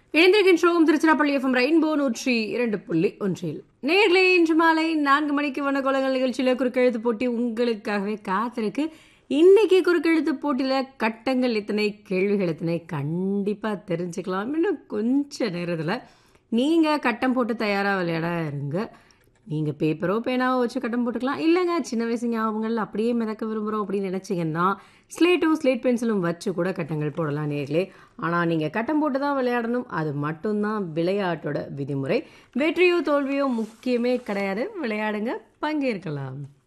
இணைந்திருக்கின்றோம் Tiruchirappalli FM rainbow நூற்றி இரண்டு புள்ளி ஒன்றில் நேர்லே இன்று மாலை நான்கு மணிக்கு வண்ண கோலங்கள் நிகழ்ச்சியில் குறுக்கெழுத்து போட்டி உங்களுக்காகவே காத்திருக்கு இன்னைக்கு குறுக்கெழுத்து போட்டியில் கட்டங்கள் எத்தனை கேள்விகள் எத்தனை கண்டிப்பாக தெரிஞ்சுக்கலாம் இன்னும் கொஞ்ச நேரத்தில் நீங்கள் கட்டம் போட்டு தயாராக விளையாட இருங்க நீங்கள் பேப்பரோ பேனாவோ வச்சு கட்டம் போட்டுக்கலாம் இல்லைங்க சின்ன வயசு ஞாபகங்கள் அப்படியே மிதக்க விரும்புகிறோம் அப்படின்னு நினச்சிங்கன்னா ஸ்லேட்டும் ஸ்லேட் பென்சிலும் வச்சு கூட கட்டங்கள் போடலாம் நேர்களே ஆனால் நீங்கள் கட்டம் போட்டு தான் விளையாடணும் அது மட்டும்தான் விளையாட்டோட விதிமுறை வெற்றியோ தோல்வியோ முக்கியமே கிடையாது விளையாடுங்க பங்கேற்கலாம்